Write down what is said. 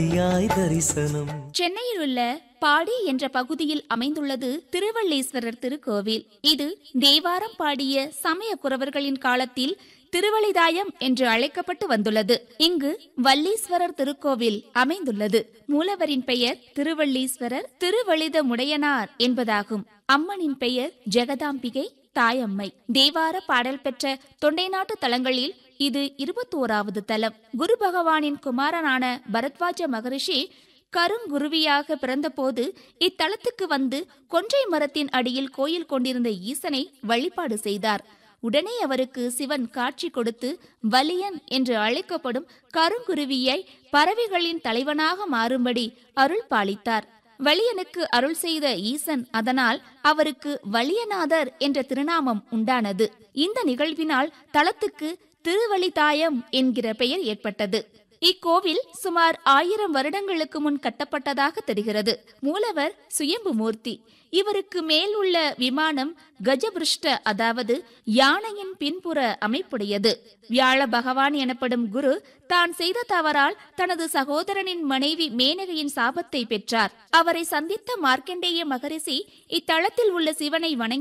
யாய் தரிசனம் சென்னையில் உள்ள பாடி என்ற பகுதியில் அமைந்துள்ளது திருவள்ளீஸ்வரர் திருக்கோவில் இது தேவாரம் பாடிய சமய குறவர்களின் காலத்தில் திருவழிதாயம் என்று அழைக்கப்பட்டு வந்துள்ளது இங்கு வள்ளீஸ்வரர் திருக்கோவில் அமைந்துள்ளது மூலவரின் பெயர் திருவள்ளீஸ்வரர் திருவழித முடையனார் என்பதாகும் அம்மனின் பெயர் ஜெகதாம்பிகை தாயம்மை தேவார பாடல் பெற்ற தொண்டை நாட்டு தலங்களில் இது இருபத்தோராவது தலம் குரு பகவானின் குமாரனான பரத்வாஜ மகரிஷி கருங்குருவியாக பிறந்தபோது இத்தலத்துக்கு வந்து கொன்றை மரத்தின் அடியில் கோயில் கொண்டிருந்த ஈசனை வழிபாடு செய்தார் உடனே அவருக்கு சிவன் காட்சி கொடுத்து வலியன் என்று அழைக்கப்படும் கருங்குருவியை பறவைகளின் தலைவனாக மாறும்படி அருள் பாலித்தார் வலியனுக்கு அருள் செய்த ஈசன் அதனால் அவருக்கு வலியநாதர் என்ற திருநாமம் உண்டானது இந்த நிகழ்வினால் தலத்துக்கு திருவழிதாயம் என்கிற பெயர் ஏற்பட்டது இக்கோவில் சுமார் ஆயிரம் வருடங்களுக்கு முன் கட்டப்பட்டதாக தெரிகிறது மூலவர் சுயம்பு மூர்த்தி இவருக்கு மேல் உள்ள விமானம் கஜபிருஷ்ட அதாவது யானையின் பின்புற அமைப்புடையது வியாழ பகவான் எனப்படும் குரு தான் செய்த தவறால் தனது சகோதரனின் மனைவி மேனகையின் சாபத்தை பெற்றார் அவரை சந்தித்த மார்க்கண்டேய மகரிஷி இத்தலத்தில் உள்ள சிவனை வணங்கி